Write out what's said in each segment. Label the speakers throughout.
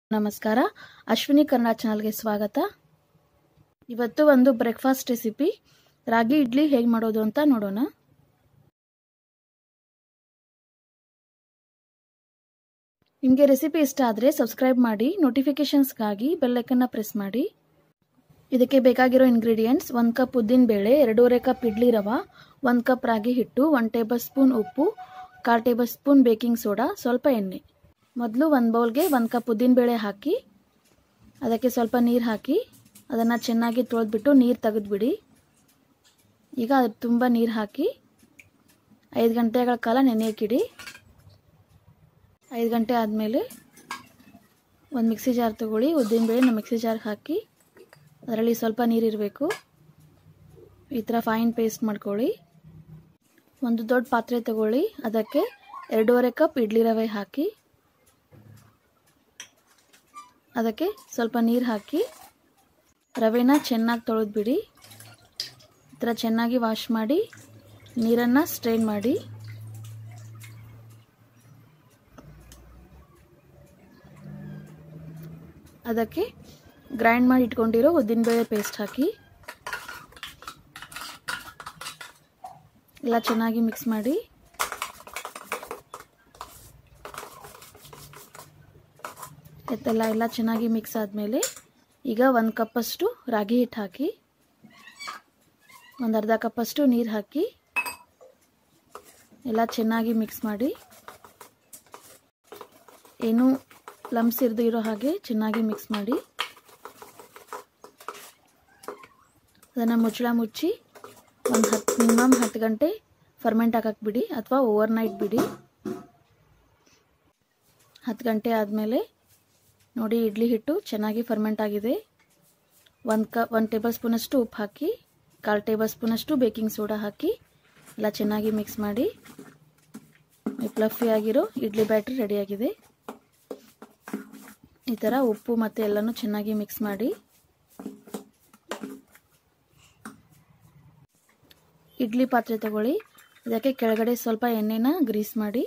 Speaker 1: ನಮಸ್ಕಾರ ಅಶ್ವಿನಿ ಕನ್ನಡ ಚಾನಲ್ಗೆ ಸ್ವಾಗತ ಇವತ್ತು ಒಂದು ಬ್ರೇಕ್ಫಾಸ್ಟ್ ರೆಸಿಪಿ ರಾಗಿ ಇಡ್ಲಿ ಹೇಗೆ ಮಾಡೋದು ಅಂತ ನೋಡೋಣ ನಿಮಗೆ ರೆಸಿಪಿ ಇಷ್ಟ ಆದರೆ ಸಬ್ಸ್ಕ್ರೈಬ್ ಮಾಡಿ ನೋಟಿಫಿಕೇಷನ್ಸ್ಗಾಗಿ ಬೆಲ್ಲೈಕನ್ನ ಪ್ರೆಸ್ ಮಾಡಿ ಇದಕ್ಕೆ ಬೇಕಾಗಿರೋ ಇಂಗ್ರೀಡಿಯೆಂಟ್ಸ್ ಒಂದು ಕಪ್ ಉದ್ದಿನ ಬೇಳೆ ಎರಡೂವರೆ ಕಪ್ ಇಡ್ಲಿ ರವೆ ಒಂದು ಕಪ್ ರಾಗಿ ಹಿಟ್ಟು ಒನ್ ಟೇಬಲ್ ಸ್ಪೂನ್ ಉಪ್ಪು ಕಾಲು ಟೇಬಲ್ ಸ್ಪೂನ್ ಬೇಕಿಂಗ್ ಸೋಡಾ ಸ್ವಲ್ಪ ಎಣ್ಣೆ ಮೊದಲು ಒಂದು ಬೌಲ್ಗೆ ಒಂದು ಕಪ್ ಉದ್ದಿನಬೇಳೆ ಹಾಕಿ ಅದಕ್ಕೆ ಸ್ವಲ್ಪ ನೀರು ಹಾಕಿ ಅದನ್ನು ಚೆನ್ನಾಗಿ ತೊಳೆದ್ಬಿಟ್ಟು ನೀರು ತೆಗೆದುಬಿಡಿ ಈಗ ಅದು ತುಂಬ ನೀರು ಹಾಕಿ ಐದು ಗಂಟೆಗಳ ಕಾಲ ನೆನೆಯಕ್ಕಿಡಿ ಐದು ಗಂಟೆ ಆದಮೇಲೆ ಒಂದು ಮಿಕ್ಸಿ ಜಾರ್ ತೊಗೊಳ್ಳಿ ಉದ್ದಿನಬೇಳೆನ ಮಿಕ್ಸಿ ಜಾರ್ಗೆ ಹಾಕಿ ಅದರಲ್ಲಿ ಸ್ವಲ್ಪ ನೀರಿರಬೇಕು ಈ ಥರ ಫೈನ್ ಪೇಸ್ಟ್ ಮಾಡ್ಕೊಳ್ಳಿ ಒಂದು ದೊಡ್ಡ ಪಾತ್ರೆ ತಗೊಳ್ಳಿ ಅದಕ್ಕೆ ಎರಡೂವರೆ ಕಪ್ ಇಡ್ಲಿ ರವೆ ಹಾಕಿ ಅದಕ್ಕೆ ಸ್ವಲ್ಪ ನೀರು ಹಾಕಿ ರವೆನ ಚೆನ್ನಾಗಿ ತೊಳೆದ್ಬಿಡಿ ಈ ಥರ ಚೆನ್ನಾಗಿ ವಾಶ್ ಮಾಡಿ ನೀರನ್ನು ಸ್ಟ್ರೈನ್ ಮಾಡಿ ಅದಕ್ಕೆ ಗ್ರೈಂಡ್ ಮಾಡಿ ಇಟ್ಕೊಂಡಿರೋ ಉದ್ದಿನಬೇಳೆ ಪೇಸ್ಟ್ ಹಾಕಿ ಎಲ್ಲ ಚೆನ್ನಾಗಿ ಮಿಕ್ಸ್ ಮಾಡಿ ಎತ್ತೆಲ್ಲ ಎಲ್ಲ ಚೆನ್ನಾಗಿ ಮಿಕ್ಸ್ ಆದಮೇಲೆ ಈಗ ಒಂದು ಕಪ್ಪಷ್ಟು ರಾಗಿ ಹಿಟ್ಟು ಹಾಕಿ ಒಂದು ಅರ್ಧ ಕಪ್ಪಷ್ಟು ನೀರು ಹಾಕಿ ಎಲ್ಲ ಚೆನ್ನಾಗಿ ಮಿಕ್ಸ್ ಮಾಡಿ ಏನು ಲಮ್ಸ್ ಇರದೇ ಇರೋ ಹಾಗೆ ಚೆನ್ನಾಗಿ ಮಿಕ್ಸ್ ಮಾಡಿ ಅದನ್ನು ಮುಚ್ಚಳ ಮುಚ್ಚಿ ಒಂದು ಹತ್ತು ಮಿನಿಮಮ್ ಹತ್ತು ಗಂಟೆ ಫರ್ಮೆಂಟ್ ಹಾಕಕ್ಕೆ ಬಿಡಿ ಅಥವಾ ಓವರ್ ನೈಟ್ ಬಿಡಿ ಹತ್ತು ಗಂಟೆ ಆದಮೇಲೆ ನೋಡಿ ಇಡ್ಲಿ ಹಿಟ್ಟು ಚೆನ್ನಾಗಿ ಫರ್ಮೆಂಟ್ ಆಗಿದೆ ಒಂದು ಕ ಒಂದು ಟೇಬಲ್ ಸ್ಪೂನಷ್ಟು ಉಪ್ಪು ಹಾಕಿ ಕಾಲು ಟೇಬಲ್ ಸ್ಪೂನಷ್ಟು ಬೇಕಿಂಗ್ ಸೋಡಾ ಹಾಕಿ ಎಲ್ಲ ಚೆನ್ನಾಗಿ ಮಿಕ್ಸ್ ಮಾಡಿ ಫ್ಲಫಿ ಆಗಿರೋ ಇಡ್ಲಿ ಬ್ಯಾಟ್ರಿ ರೆಡಿಯಾಗಿದೆ ಈ ಥರ ಉಪ್ಪು ಮತ್ತು ಎಲ್ಲನೂ ಚೆನ್ನಾಗಿ ಮಿಕ್ಸ್ ಮಾಡಿ ಇಡ್ಲಿ ಪಾತ್ರೆ ತಗೊಳ್ಳಿ ಇದಕ್ಕೆ ಕೆಳಗಡೆ ಸ್ವಲ್ಪ ಎಣ್ಣೆನ ಗ್ರೀಸ್ ಮಾಡಿ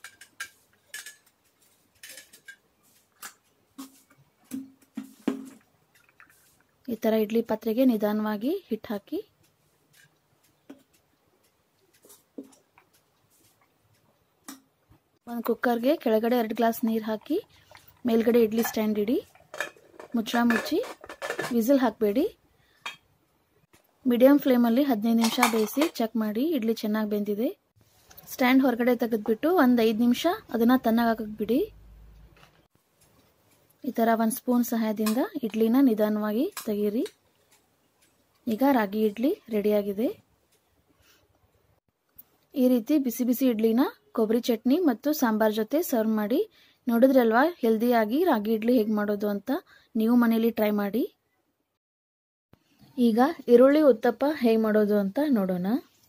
Speaker 1: ಈ ಥರ ಇಡ್ಲಿ ಪಾತ್ರೆಗೆ ನಿಧಾನವಾಗಿ ಹಿಟ್ಟು ಹಾಕಿ ಒಂದು ಕುಕ್ಕರ್ಗೆ ಕೆಳಗಡೆ ಎರಡು ಗ್ಲಾಸ್ ನೀರು ಹಾಕಿ ಮೇಲ್ಗಡೆ ಇಡ್ಲಿ ಸ್ಟ್ಯಾಂಡ್ ಇಡಿ ಮುಚ್ಚಳ ಮುಚ್ಚಿ ವಿಸಿಲ್ ಹಾಕಬೇಡಿ ಮೀಡಿಯಮ್ ಫ್ಲೇಮಲ್ಲಿ ಹದಿನೈದು ನಿಮಿಷ ಬೇಯಿಸಿ ಚೆಕ್ ಮಾಡಿ ಇಡ್ಲಿ ಚೆನ್ನಾಗಿ ಬೆಂದಿದೆ ಸ್ಟ್ಯಾಂಡ್ ಹೊರಗಡೆ ತೆಗೆದುಬಿಟ್ಟು ಒಂದು ಐದು ನಿಮಿಷ ಅದನ್ನು ತನ್ನಾಗಿ ಹಾಕಕ್ಕೆ ಬಿಡಿ ಈ ಥರ ಒಂದು ಸ್ಪೂನ್ ಸಹಾಯದಿಂದ ಇಡ್ಲಿನ ನಿಧಾನವಾಗಿ ತೆಗೀರಿ ಈಗ ರಾಗಿ ಇಡ್ಲಿ ರೆಡಿಯಾಗಿದೆ ಈ ರೀತಿ ಬಿಸಿ ಬಿಸಿ ಇಡ್ಲಿನ ಕೊಬ್ಬರಿ ಚಟ್ನಿ ಮತ್ತು ಸಾಂಬಾರ್ ಜೊತೆ ಸರ್ವ್ ಮಾಡಿ ನೋಡಿದ್ರಲ್ವಾ ಹೆಲ್ದಿಯಾಗಿ ರಾಗಿ ಇಡ್ಲಿ ಹೇಗೆ ಮಾಡೋದು ಅಂತ ನೀವು ಮನೇಲಿ ಟ್ರೈ ಮಾಡಿ ಈಗ ಈರುಳ್ಳಿ ಉತ್ತಪ್ಪ ಹೇಗೆ ಮಾಡೋದು ಅಂತ ನೋಡೋಣ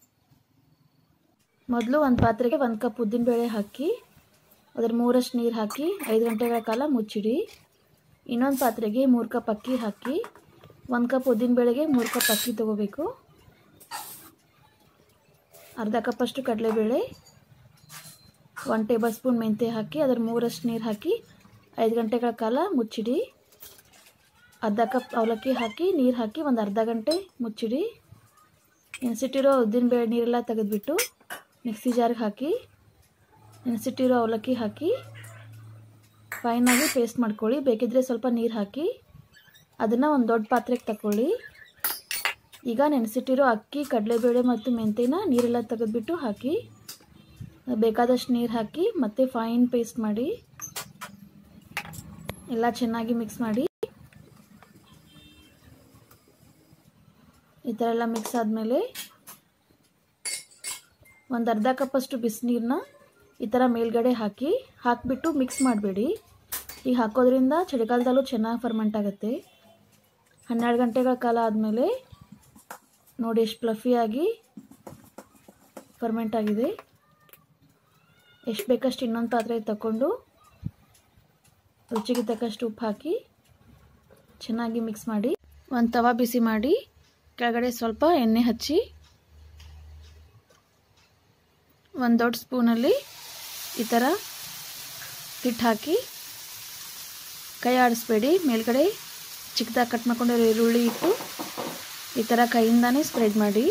Speaker 1: ಮೊದಲು ಒಂದು ಪಾತ್ರೆಗೆ ಒಂದು ಕಪ್ ಉದ್ದಿನಬೇಳೆ ಹಾಕಿ ಅದ್ರ ಮೂರಷ್ಟು ನೀರು ಹಾಕಿ ಐದು ಗಂಟೆಗಳ ಕಾಲ ಮುಚ್ಚಿಡಿ ಇನ್ನೊಂದು ಪಾತ್ರೆಗೆ ಮೂರು ಕಪ್ ಅಕ್ಕಿ ಹಾಕಿ ಒಂದು ಕಪ್ ಉದ್ದಿನಬೇಳೆಗೆ ಮೂರು ಕಪ್ ಅಕ್ಕಿ ತೊಗೋಬೇಕು ಅರ್ಧ ಕಪ್ಪಷ್ಟು ಕಡಲೆಬೇಳೆ ಒನ್ ಟೇಬಲ್ ಸ್ಪೂನ್ ಮೆಂತ್ಯ ಹಾಕಿ ಅದ್ರ ಮೂರಷ್ಟು ನೀರು ಹಾಕಿ ಐದು ಗಂಟೆಗಳ ಕಾಲ ಮುಚ್ಚಿಡಿ ಅರ್ಧ ಕಪ್ ಅವಲಕ್ಕಿ ಹಾಕಿ ನೀರು ಹಾಕಿ ಒಂದು ಅರ್ಧ ಗಂಟೆ ಮುಚ್ಚಿಡಿ ನೆನೆಸಿಟ್ಟಿರೋ ಉದ್ದಿನಬೇಳೆ ನೀರೆಲ್ಲ ತೆಗೆದುಬಿಟ್ಟು ಮಿಕ್ಸಿ ಜಾರ್ಗೆ ಹಾಕಿ ನೆನೆಸಿಟ್ಟಿರೋ ಅವಲಕ್ಕಿ ಹಾಕಿ ಫೈನಾಗಿ ಪೇಸ್ಟ್ ಮಾಡ್ಕೊಳ್ಳಿ ಬೇಕಿದ್ದರೆ ಸ್ವಲ್ಪ ನೀರು ಹಾಕಿ ಅದನ್ನು ಒಂದು ದೊಡ್ಡ ಪಾತ್ರೆಗೆ ತಗೊಳ್ಳಿ ಈಗ ನೆನೆಸಿಟ್ಟಿರೋ ಅಕ್ಕಿ ಕಡಲೆಬೇಳೆ ಮತ್ತು ಮೆಂತ್ಯನ ನೀರೆಲ್ಲ ತೆಗೆದುಬಿಟ್ಟು ಹಾಕಿ ಬೇಕಾದಷ್ಟು ನೀರು ಹಾಕಿ ಮತ್ತೆ ಫೈನ್ ಪೇಸ್ಟ್ ಮಾಡಿ ಎಲ್ಲ ಚೆನ್ನಾಗಿ ಮಿಕ್ಸ್ ಮಾಡಿ ಈ ಥರ ಎಲ್ಲ ಮಿಕ್ಸ್ ಆದಮೇಲೆ ಒಂದು ಅರ್ಧ ಕಪ್ಪಷ್ಟು ಬಿಸಿನೀರನ್ನ ಈ ಥರ ಮೇಲ್ಗಡೆ ಹಾಕಿ ಹಾಕಿಬಿಟ್ಟು ಮಿಕ್ಸ್ ಮಾಡಬೇಡಿ ಈಗ ಹಾಕೋದ್ರಿಂದ ಚಳಿಗಾಲದಲ್ಲೂ ಚೆನ್ನಾಗಿ ಫರ್ಮೆಂಟ್ ಆಗುತ್ತೆ ಹನ್ನೆರಡು ಗಂಟೆಗಳ ಕಾಲ ಆದಮೇಲೆ ನೋಡಿ ಎಷ್ಟು ಫ್ಲಫಿಯಾಗಿ ಫರ್ಮೆಂಟ್ ಆಗಿದೆ ಎಷ್ಟು ಬೇಕಷ್ಟು ಇನ್ನೊಂದು ಪಾತ್ರೆ ತಗೊಂಡು ರುಚಿಗೆ ತಕ್ಕಷ್ಟು ಉಪ್ಪು ಹಾಕಿ ಚೆನ್ನಾಗಿ ಮಿಕ್ಸ್ ಮಾಡಿ ಒಂದು ತವ ಬಿಸಿ ಮಾಡಿ ಕೆಳಗಡೆ ಸ್ವಲ್ಪ ಎಣ್ಣೆ ಹಚ್ಚಿ ಒಂದು ದೊಡ್ಡ ಸ್ಪೂನಲ್ಲಿ ಈ ಥರ ಹಿಟ್ಟು ಹಾಕಿ ಕೈ ಆಡಿಸ್ಬೇಡಿ ಮೇಲ್ಗಡೆ ಚಿಕ್ಕದಾಗಿ ಕಟ್ ಮಾಡ್ಕೊಂಡಿರೋ ಈರುಳ್ಳಿ ಇಟ್ಟು ಈ ಥರ ಕೈಯಿಂದಾನೇ ಸ್ಪ್ರೆಡ್ ಮಾಡಿ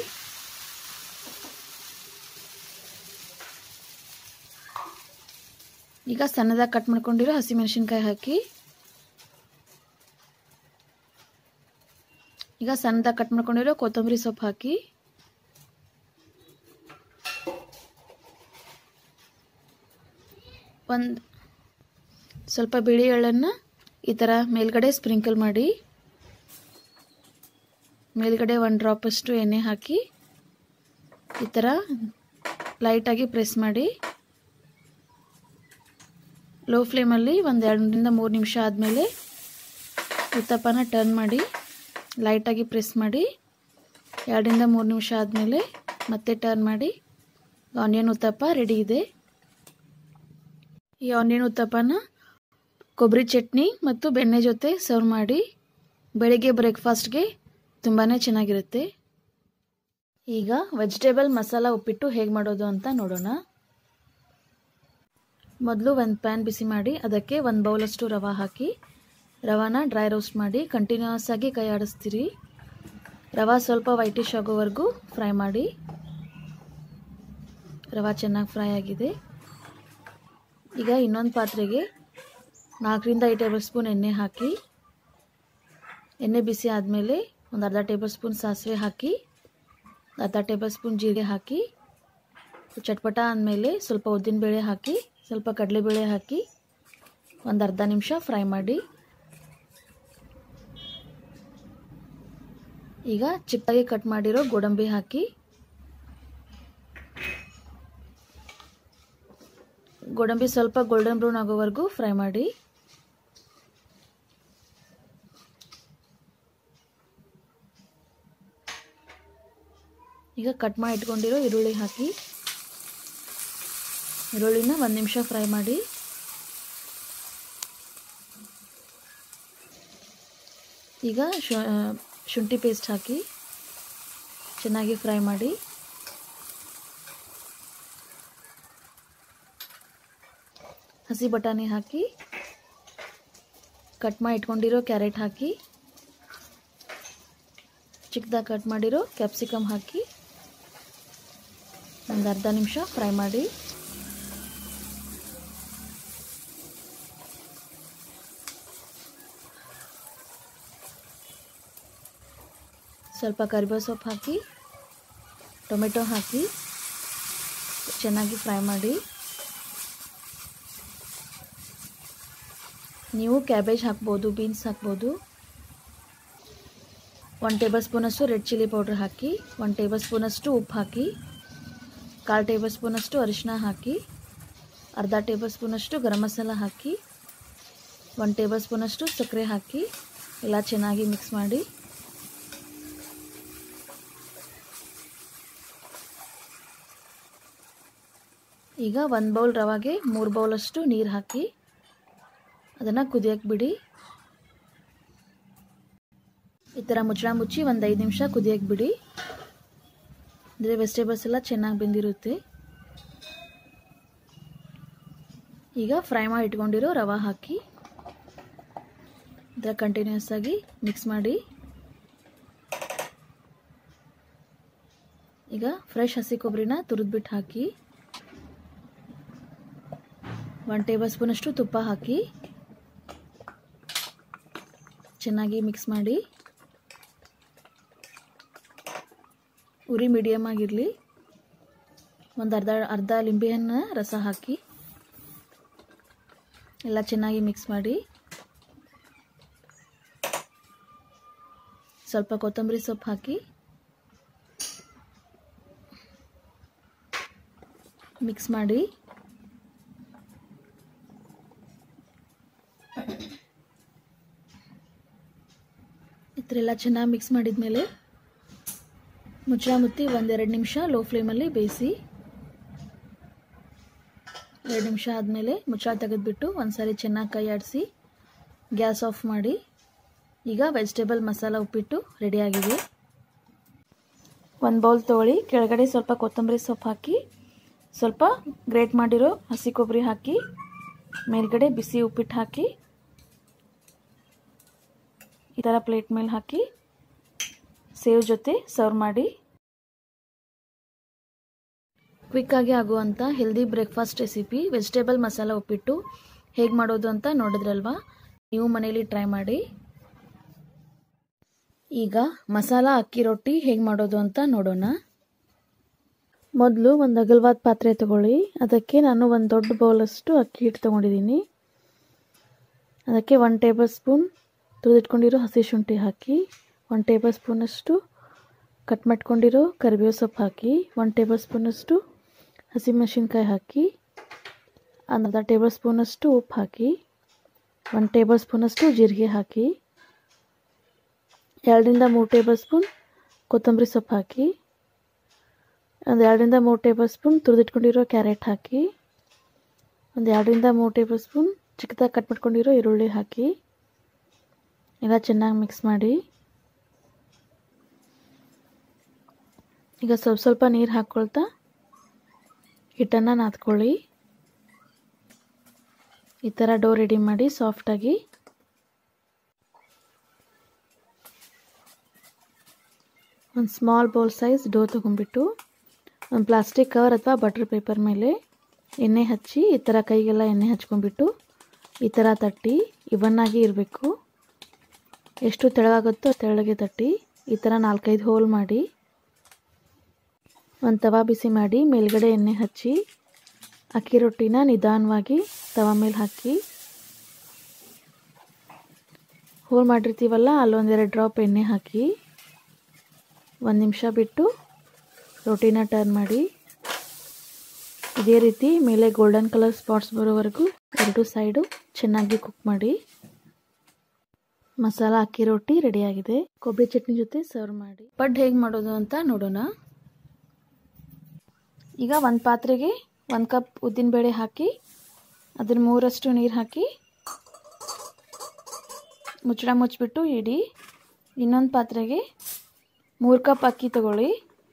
Speaker 1: ಈಗ ಸಣ್ಣದಾಗಿ ಕಟ್ ಮಾಡ್ಕೊಂಡಿರೋ ಹಸಿಮೆಣಸಿನ್ಕಾಯಿ ಹಾಕಿ ಈಗ ಸಣ್ಣದಾಗಿ ಕಟ್ ಮಾಡ್ಕೊಂಡಿರೋ ಕೊತ್ತಂಬರಿ ಸೊಪ್ಪು ಹಾಕಿ ಒಂದು ಸ್ವಲ್ಪ ಬಿಳಿ ಎಳ್ಳನ್ನು ಈ ಥರ ಮೇಲ್ಗಡೆ ಸ್ಪ್ರಿಂಕಲ್ ಮಾಡಿ ಮೇಲ್ಗಡೆ ಒಂದು ಡ್ರಾಪಷ್ಟು ಎಣ್ಣೆ ಹಾಕಿ ಈ ಥರ ಲೈಟಾಗಿ ಪ್ರೆಸ್ ಮಾಡಿ ಲೋ ಫ್ಲೇಮಲ್ಲಿ ಒಂದು ಎರಡರಿಂದ ಮೂರು ನಿಮಿಷ ಆದಮೇಲೆ ಉತ್ತಪ್ಪನ ಟರ್ನ್ ಮಾಡಿ ಲೈಟಾಗಿ ಪ್ರೆಸ್ ಮಾಡಿ ಎರಡರಿಂದ ಮೂರು ನಿಮಿಷ ಆದಮೇಲೆ ಮತ್ತೆ ಟರ್ನ್ ಮಾಡಿ ಆನಿಯನ್ ಉತ್ತಪ್ಪ ರೆಡಿ ಇದೆ ಈ ಆನಿಯನ್ ಉತ್ತಪ್ಪನ ಕೊಬ್ಬರಿ ಚಟ್ನಿ ಮತ್ತು ಬೆಣ್ಣೆ ಜೊತೆ ಸರ್ವ್ ಮಾಡಿ ಬೆಳಿಗ್ಗೆ ಬ್ರೇಕ್ಫಾಸ್ಟ್ಗೆ ತುಂಬಾ ಚೆನ್ನಾಗಿರುತ್ತೆ ಈಗ ವೆಜಿಟೇಬಲ್ ಮಸಾಲ ಉಪ್ಪಿಟ್ಟು ಹೇಗೆ ಮಾಡೋದು ಅಂತ ನೋಡೋಣ ಮೊದಲು ಒಂದು ಪ್ಯಾನ್ ಬಿಸಿ ಮಾಡಿ ಅದಕ್ಕೆ ಒಂದು ಬೌಲಷ್ಟು ರವೆ ಹಾಕಿ ರವಾನ ಡ್ರೈ ರೋಸ್ಟ್ ಮಾಡಿ ಕಂಟಿನ್ಯೂಸ್ ಆಗಿ ಕೈ ಆಡಿಸ್ತೀರಿ ರವೆ ಸ್ವಲ್ಪ ವೈಟಿಶ್ ಆಗೋವರೆಗೂ ಫ್ರೈ ಮಾಡಿ ರವೆ ಚೆನ್ನಾಗಿ ಫ್ರೈ ಆಗಿದೆ ಈಗ ಇನ್ನೊಂದು ಪಾತ್ರೆಗೆ ನಾಲ್ಕರಿಂದ ಐದು ಟೇಬಲ್ ಸ್ಪೂನ್ ಎಣ್ಣೆ ಹಾಕಿ ಎಣ್ಣೆ ಬಿಸಿ ಆದಮೇಲೆ ಒಂದು ಅರ್ಧ ಟೇಬಲ್ ಸ್ಪೂನ್ ಸಾಸಿವೆ ಹಾಕಿ ಅರ್ಧ ಟೇಬಲ್ ಸ್ಪೂನ್ ಜೀರಿಗೆ ಹಾಕಿ ಚಟ್ಪಟ ಅಂದಮೇಲೆ ಸ್ವಲ್ಪ ಉದ್ದಿನಬೇಳೆ ಹಾಕಿ ಸ್ವಲ್ಪ ಕಡಲೆಬೇಳೆ ಹಾಕಿ ಒಂದು ಅರ್ಧ ನಿಮಿಷ ಫ್ರೈ ಮಾಡಿ ಈಗ ಚಿಕ್ಕದಾಗಿ ಕಟ್ ಮಾಡಿರೋ ಗೋಡಂಬಿ ಹಾಕಿ ಗೋಡಂಬಿ ಸ್ವಲ್ಪ ಗೋಲ್ಡನ್ ಬ್ರೌನ್ ಆಗೋವರೆಗೂ ಫ್ರೈ ಮಾಡಿ ಈಗ ಕಟ್ ಮಾಡಿ ಇಟ್ಕೊಂಡಿರೋ ಈರುಳ್ಳಿ ಹಾಕಿ ಈರುಳ್ಳಿನ ಒಂದು ನಿಮಿಷ ಫ್ರೈ ಮಾಡಿ ಈಗ ಶುಂಠಿ ಪೇಸ್ಟ್ ಹಾಕಿ ಚೆನ್ನಾಗಿ ಫ್ರೈ ಮಾಡಿ ಹಸಿ ಬಟಾಣಿ ಹಾಕಿ ಕಟ್ ಮಾಡಿ ಇಟ್ಕೊಂಡಿರೋ ಕ್ಯಾರೆಟ್ ಹಾಕಿ ಚಿಕ್ಕದಾಗಿ ಕಟ್ ಮಾಡಿರೋ ಕ್ಯಾಪ್ಸಿಕಮ್ ಹಾಕಿ ಒಂದು ಅರ್ಧ ನಿಮಿಷ ಫ್ರೈ ಮಾಡಿ ಸ್ವಲ್ಪ ಕರಿಬೇವು ಸೊಪ್ಪು ಹಾಕಿ ಟೊಮೆಟೊ ಹಾಕಿ ಚೆನ್ನಾಗಿ ಫ್ರೈ ಮಾಡಿ ನೀವು ಕ್ಯಾಬೇಜ್ ಹಾಕ್ಬೋದು ಬೀನ್ಸ್ ಹಾಕ್ಬೋದು ಒನ್ ಟೇಬಲ್ ಸ್ಪೂನಷ್ಟು ರೆಡ್ ಚಿಲ್ಲಿ ಪೌಡ್ರ್ ಹಾಕಿ ಒನ್ ಟೇಬಲ್ ಸ್ಪೂನಷ್ಟು ಉಪ್ಪು ಹಾಕಿ ಕಾಲು ಟೇಬಲ್ ಸ್ಪೂನಷ್ಟು ಅರಿಶಿನ ಹಾಕಿ ಅರ್ಧ ಟೇಬಲ್ ಸ್ಪೂನಷ್ಟು ಗರಂ ಮಸಾಲ ಹಾಕಿ ಒನ್ ಟೇಬಲ್ ಸ್ಪೂನಷ್ಟು ಸಕ್ಕರೆ ಹಾಕಿ ಎಲ್ಲ ಚೆನ್ನಾಗಿ ಮಿಕ್ಸ್ ಮಾಡಿ ಈಗ ಒಂದು ಬೌಲ್ ರವಾಗೆ ಮೂರು ಬೌಲಷ್ಟು ನೀರು ಹಾಕಿ ಅದನ್ನು ಕುದಿಯೋಕ್ಕೆ ಬಿಡಿ ಈ ಥರ ಮುಚ್ಚಳ ಮುಚ್ಚಿ ಒಂದು ಐದು ನಿಮಿಷ ಕುದಿಯೋಕ್ಕೆ ಬಿಡಿ ಅಂದರೆ ವೆಜಿಟೇಬಲ್ಸ್ ಎಲ್ಲ ಚೆನ್ನಾಗಿ ಬೆಂದಿರುತ್ತೆ ಈಗ ಫ್ರೈ ಮಾಡಿ ಇಟ್ಕೊಂಡಿರೋ ರವೆ ಹಾಕಿ ಇದರ ಕಂಟಿನ್ಯೂಸ್ ಆಗಿ ಮಿಕ್ಸ್ ಮಾಡಿ ಈಗ ಫ್ರೆಶ್ ಹಸಿ ಕೊಬ್ಬರಿನ ತುರಿದ್ಬಿಟ್ಟು ಹಾಕಿ ಒನ್ ಟೇಬಲ್ ಸ್ಪೂನಷ್ಟು ತುಪ್ಪ ಹಾಕಿ ಚೆನ್ನಾಗಿ ಮಿಕ್ಸ್ ಮಾಡಿ ಉರಿ ಮೀಡಿಯಮ್ ಆಗಿರಲಿ ಒಂದು ಅರ್ಧ ಅರ್ಧ ಲಿಂಬೆಹಣ್ಣು ರಸ ಹಾಕಿ ಎಲ್ಲ ಚೆನ್ನಾಗಿ ಮಿಕ್ಸ್ ಮಾಡಿ ಸ್ವಲ್ಪ ಕೊತ್ತಂಬರಿ ಸೊಪ್ಪು ಹಾಕಿ ಮಿಕ್ಸ್ ಮಾಡಿ ಈ ಥರ ಎಲ್ಲ ಚೆನ್ನಾಗಿ ಮಿಕ್ಸ್ ಮಾಡಿದ್ಮೇಲೆ ಮುಚ್ಚಳ ಮುತ್ತಿ ಒಂದೆರಡು ನಿಮಿಷ ಲೋ ಫ್ಲೇಮಲ್ಲಿ ಬೇಯಿಸಿ ಎರಡು ನಿಮಿಷ ಆದಮೇಲೆ ಮುಚ್ಚಳ ತೆಗೆದುಬಿಟ್ಟು ಒಂದು ಸಾರಿ ಚೆನ್ನಾಗಿ ಕೈ ಆಡಿಸಿ ಗ್ಯಾಸ್ ಆಫ್ ಮಾಡಿ ಈಗ ವೆಜಿಟೇಬಲ್ ಮಸಾಲ ಉಪ್ಪಿಟ್ಟು ರೆಡಿಯಾಗಿದೆ ಒಂದು ಬೌಲ್ ತೊಗೊಳ್ಳಿ ಕೆಳಗಡೆ ಸ್ವಲ್ಪ ಕೊತ್ತಂಬರಿ ಸೊಪ್ಪು ಹಾಕಿ ಸ್ವಲ್ಪ ಗ್ರೇಟ್ ಮಾಡಿರೋ ಹಸಿ ಕೊಬ್ಬರಿ ಹಾಕಿ ಮೇಲ್ಗಡೆ ಬಿಸಿ ಉಪ್ಪಿಟ್ಟು ಹಾಕಿ ಈ ಥರ ಪ್ಲೇಟ್ ಮೇಲೆ ಹಾಕಿ ಸೇವ್ ಜೊತೆ ಸರ್ವ್ ಮಾಡಿ ಕ್ವಿಕ್ಕಾಗಿ ಆಗುವಂಥ healthy breakfast recipe vegetable masala uppittu ಹೇಗೆ ಮಾಡೋದು ಅಂತ ನೋಡಿದ್ರಲ್ವಾ ನೀವು ಮನೇಲಿ ಟ್ರೈ ಮಾಡಿ ಈಗ ಮಸಾಲ ಅಕ್ಕಿ ರೊಟ್ಟಿ ಹೇಗೆ ಮಾಡೋದು ಅಂತ ನೋಡೋಣ ಮೊದಲು ಒಂದು ಅಗಲವಾದ ಪಾತ್ರೆ ತಗೊಳ್ಳಿ ಅದಕ್ಕೆ ನಾನು ಒಂದು ದೊಡ್ಡ ಬೌಲಷ್ಟು ಅಕ್ಕಿ ಹಿಟ್ಟು ತೊಗೊಂಡಿದ್ದೀನಿ ಅದಕ್ಕೆ ಒನ್ ಟೇಬಲ್ ಸ್ಪೂನ್ ತುರಿದಿಟ್ಕೊಂಡಿರೋ ಹಸಿ ಶುಂಠಿ ಹಾಕಿ ಒನ್ ಟೇಬಲ್ ಸ್ಪೂನಷ್ಟು ಕಟ್ ಮಾಡ್ಕೊಂಡಿರೋ ಕರಿಬೇವು ಸೊಪ್ಪು ಹಾಕಿ ಒನ್ ಟೇಬಲ್ ಸ್ಪೂನಷ್ಟು ಹಸಿಮೆಣಸಿನ್ಕಾಯಿ ಹಾಕಿ ಅರ್ಧ ಟೇಬಲ್ ಸ್ಪೂನಷ್ಟು ಉಪ್ಪು ಹಾಕಿ ಒನ್ ಟೇಬಲ್ ಸ್ಪೂನಷ್ಟು ಜೀರಿಗೆ ಹಾಕಿ ಎರಡರಿಂದ ಮೂರು ಟೇಬಲ್ ಸ್ಪೂನ್ ಕೊತ್ತಂಬರಿ ಸೊಪ್ಪು ಹಾಕಿ ಒಂದು ಎರಡರಿಂದ ಮೂರು ಟೇಬಲ್ ಸ್ಪೂನ್ ತುರಿದಿಟ್ಕೊಂಡಿರೋ ಕ್ಯಾರೆಟ್ ಹಾಕಿ ಒಂದು ಎರಡರಿಂದ ಮೂರು ಟೇಬಲ್ ಸ್ಪೂನ್ ಚಿಕ್ಕದಾಗಿ ಕಟ್ ಮಾಡ್ಕೊಂಡಿರೋ ಈರುಳ್ಳಿ ಹಾಕಿ ಎಲ್ಲ ಚೆನ್ನಾಗಿ ಮಿಕ್ಸ್ ಮಾಡಿ ಈಗ ಸ್ವಲ್ಪ ಸ್ವಲ್ಪ ನೀರು ಹಾಕ್ಕೊಳ್ತಾ ಹಿಟ್ಟನ್ನು ನಾದ್ಕೊಳ್ಳಿ ಈ ಥರ ಡೋ ರೆಡಿ ಮಾಡಿ ಸಾಫ್ಟಾಗಿ ಒಂದು ಸ್ಮಾಲ್ ಬೌಲ್ ಸೈಜ್ ಡೋ ತೊಗೊಂಡ್ಬಿಟ್ಟು ಒಂದು ಪ್ಲಾಸ್ಟಿಕ್ ಕವರ್ ಅಥವಾ ಬಟರ್ ಪೇಪರ್ ಮೇಲೆ ಎಣ್ಣೆ ಹಚ್ಚಿ ಈ ಥರ ಕೈಗೆಲ್ಲ ಎಣ್ಣೆ ಹಚ್ಕೊಂಡ್ಬಿಟ್ಟು ಈ ಥರ ತಟ್ಟಿ ಇವನ್ನಾಗಿ ಇರಬೇಕು ಎಷ್ಟು ತೆಳಗಾಗುತ್ತೋ ತೆಳ್ಳಗೆ ತಟ್ಟಿ ಈ ಥರ ನಾಲ್ಕೈದು ಹೋಲ್ ಮಾಡಿ ಒಂದು ತವಾ ಬಿಸಿ ಮಾಡಿ ಮೇಲ್ಗಡೆ ಎಣ್ಣೆ ಹಚ್ಚಿ ಅಕ್ಕಿ ರೊಟ್ಟಿನ ನಿಧಾನವಾಗಿ ತವಾ ಮೇಲೆ ಹಾಕಿ ಹೋಲ್ ಮಾಡಿರ್ತೀವಲ್ಲ ಅಲ್ಲೊಂದೆರಡು ಡ್ರಾಪ್ ಎಣ್ಣೆ ಹಾಕಿ ಒಂದು ನಿಮಿಷ ಬಿಟ್ಟು ರೊಟ್ಟಿನ ಟರ್ನ್ ಮಾಡಿ ಇದೇ ರೀತಿ ಮೇಲೆ ಗೋಲ್ಡನ್ ಕಲರ್ ಸ್ಪಾಟ್ಸ್ ಬರೋವರೆಗೂ ಎರಡು ಸೈಡು ಚೆನ್ನಾಗಿ ಕುಕ್ ಮಾಡಿ ಮಸಾಲ ಅಕ್ಕಿ ರೊಟ್ಟಿ ರೆಡಿಯಾಗಿದೆ ಕೊಬ್ಬರಿ ಚಟ್ನಿ ಜೊತೆ ಸರ್ವ್ ಮಾಡಿ ಪಡ್ ಹೇಗೆ ಮಾಡೋದು ಅಂತ ನೋಡೋಣ ಈಗ ಒಂದು ಪಾತ್ರೆಗೆ ಒಂದು ಕಪ್ ಉದ್ದಿನಬೇಳೆ ಹಾಕಿ ಅದ್ರ ಮೂರಷ್ಟು ನೀರು ಹಾಕಿ ಮುಚ್ಚಳ ಮುಚ್ಚಿಬಿಟ್ಟು ಇಡಿ ಇನ್ನೊಂದು ಪಾತ್ರೆಗೆ ಮೂರು ಕಪ್ ಅಕ್ಕಿ ತಗೊಳ್ಳಿ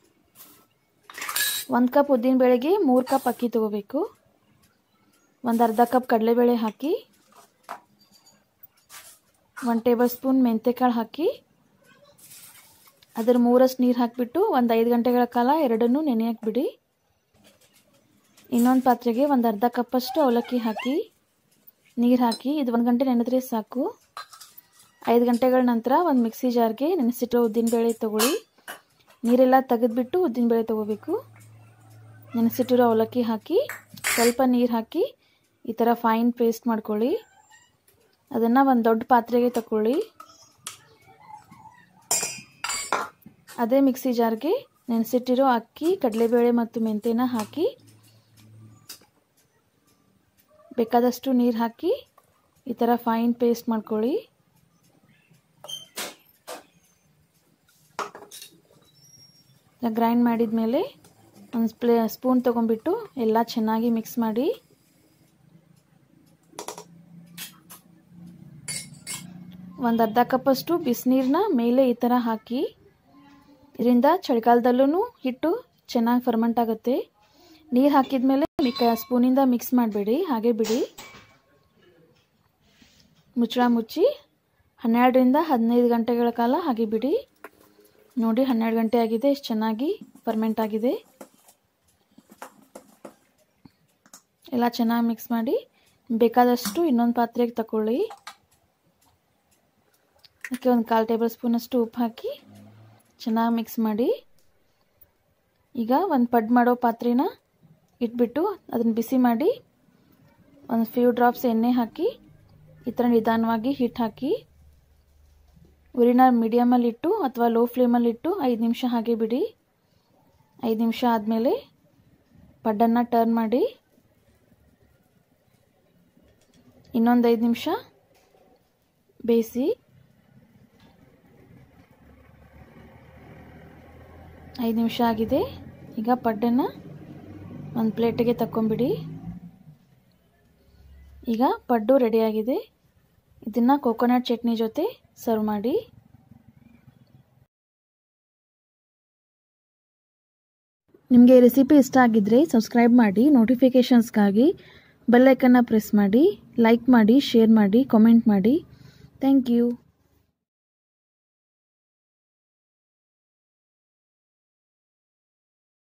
Speaker 1: ಒಂದು ಕಪ್ ಉದ್ದಿನಬೇಳೆಗೆ ಮೂರು ಕಪ್ ಅಕ್ಕಿ ತಗೋಬೇಕು ಒಂದು ಅರ್ಧ ಕಪ್ ಕಡಲೆಬೇಳೆ ಹಾಕಿ ಒಂದು ಟೇಬಲ್ ಸ್ಪೂನ್ ಮೆಂತ್ಯಕಾಳು ಹಾಕಿ ಅದರ ಮೂರಷ್ಟು ನೀರು ಹಾಕಿಬಿಟ್ಟು ಒಂದು ಐದು ಗಂಟೆಗಳ ಕಾಲ ಎರಡನ್ನೂ ನೆನೆ ಹಾಕಿಬಿಡಿ ಇನ್ನೊಂದು ಪಾತ್ರೆಗೆ ಒಂದು ಅರ್ಧ ಕಪ್ಪಷ್ಟು ಅವಲಕ್ಕಿ ಹಾಕಿ ನೀರು ಹಾಕಿ ಇದು ಒಂದು ಗಂಟೆ ನೆನೆದ್ರೆ ಸಾಕು ಐದು ಗಂಟೆಗಳ ನಂತರ ಒಂದು ಮಿಕ್ಸಿ ಜಾರ್ಗೆ ನೆನೆಸಿಟ್ಟಿರೋ ಉದ್ದಿನಬೇಳೆ ತೊಗೊಳ್ಳಿ ನೀರೆಲ್ಲ ತೆಗೆದ್ಬಿಟ್ಟು ಉದ್ದಿನಬೇಳೆ ತೊಗೋಬೇಕು ನೆನೆಸಿಟ್ಟಿರೋ ಅವಲಕ್ಕಿ ಹಾಕಿ ಸ್ವಲ್ಪ ನೀರು ಹಾಕಿ ಈ ಥರ ಫೈನ್ ಪೇಸ್ಟ್ ಮಾಡ್ಕೊಳ್ಳಿ ಅದನ್ನು ಒಂದು ದೊಡ್ಡ ಪಾತ್ರೆಗೆ ತಗೊಳ್ಳಿ ಅದೇ ಮಿಕ್ಸಿ ಜಾರ್ಗೆ ನೆನೆಸಿಟ್ಟಿರೋ ಅಕ್ಕಿ ಕಡಲೆಬೇಳೆ ಮತ್ತು ಮೆಂತ್ಯನ ಹಾಕಿ ಬೇಕಾದಷ್ಟು ನೀರು ಹಾಕಿ ಈ ಥರ ಫೈನ್ ಪೇಸ್ಟ್ ಮಾಡ್ಕೊಳ್ಳಿ ಗ್ರೈಂಡ್ ಮಾಡಿದ ಮೇಲೆ ಒಂದು ಸ್ಪ್ಲೇ ಸ್ಪೂನ್ ತೊಗೊಂಡ್ಬಿಟ್ಟು ಎಲ್ಲ ಚೆನ್ನಾಗಿ ಮಿಕ್ಸ್ ಮಾಡಿ ಒಂದು ಅರ್ಧ ಕಪ್ಪಷ್ಟು ಬಿಸಿನೀರನ್ನ ಮೇಲೆ ಈ ಥರ ಹಾಕಿ ಇದರಿಂದ ಚಳಿಗಾಲದಲ್ಲೂ ಹಿಟ್ಟು ಚೆನ್ನಾಗಿ ಫರ್ಮೆಂಟ್ ಆಗುತ್ತೆ ನೀರು ಹಾಕಿದ ಮೇಲೆ ಮಿಕ ಸ್ಪೂನಿಂದ ಮಿಕ್ಸ್ ಮಾಡಬೇಡಿ ಹಾಗೆ ಬಿಡಿ ಮುಚ್ಚಳ ಮುಚ್ಚಿ ಹನ್ನೆರಡರಿಂದ ಹದಿನೈದು ಗಂಟೆಗಳ ಕಾಲ ಹಾಗೆ ಬಿಡಿ ನೋಡಿ ಹನ್ನೆರಡು ಗಂಟೆ ಆಗಿದೆ ಎಷ್ಟು ಚೆನ್ನಾಗಿ ಫರ್ಮೆಂಟ್ ಆಗಿದೆ ಎಲ್ಲ ಚೆನ್ನಾಗಿ ಮಿಕ್ಸ್ ಮಾಡಿ ಬೇಕಾದಷ್ಟು ಇನ್ನೊಂದು ಪಾತ್ರೆಗೆ ತಗೊಳ್ಳಿ ಅದಕ್ಕೆ ಒಂದು ಕಾಲು ಟೇಬಲ್ ಸ್ಪೂನಷ್ಟು ಉಪ್ಪು ಹಾಕಿ ಚೆನ್ನಾಗಿ ಮಿಕ್ಸ್ ಮಾಡಿ ಈಗ ಒಂದು ಪಡ್ ಮಾಡೋ ಪಾತ್ರೆನ ಇಟ್ಬಿಟ್ಟು ಅದನ್ನು ಬಿಸಿ ಮಾಡಿ ಒಂದು ಫ್ಯೂ ಡ್ರಾಪ್ಸ್ ಎಣ್ಣೆ ಹಾಕಿ ಈ ಥರ ನಿಧಾನವಾಗಿ ಹಿಟ್ಟು ಹಾಕಿ ಉರಿನ ಮೀಡಿಯಮಲ್ಲಿ ಇಟ್ಟು ಅಥವಾ ಲೋ ಫ್ಲೇಮಲ್ಲಿ ಇಟ್ಟು ಐದು ನಿಮಿಷ ಹಾಗೆ ಬಿಡಿ ಐದು ನಿಮಿಷ ಆದಮೇಲೆ ಪಡ್ಡನ್ನು ಟರ್ನ್ ಮಾಡಿ ಇನ್ನೊಂದು ಐದು ನಿಮಿಷ ಬೇಯಿಸಿ ಐದು ನಿಮಿಷ ಆಗಿದೆ ಈಗ ಪಡ್ಡನ್ನು ಒಂದು ಪ್ಲೇಟಿಗೆ ತಕ್ಕೊಂಬಿಡಿ ಈಗ ಪಡ್ಡು ರೆಡಿಯಾಗಿದೆ ಇದನ್ನು ಕೋಕೋನಟ್ ಚಟ್ನಿ ಜೊತೆ ಸರ್ವ್ ಮಾಡಿ ನಿಮಗೆ ರೆಸಿಪಿ ಇಷ್ಟ ಆಗಿದ್ದರೆ ಸಬ್ಸ್ಕ್ರೈಬ್ ಮಾಡಿ ನೋಟಿಫಿಕೇಷನ್ಸ್ಗಾಗಿ ಬೆಲ್ಲೈಕನ್ನ ಪ್ರೆಸ್ ಮಾಡಿ ಲೈಕ್ ಮಾಡಿ ಶೇರ್ ಮಾಡಿ ಕಾಮೆಂಟ್ ಮಾಡಿ ಥ್ಯಾಂಕ್ ಯು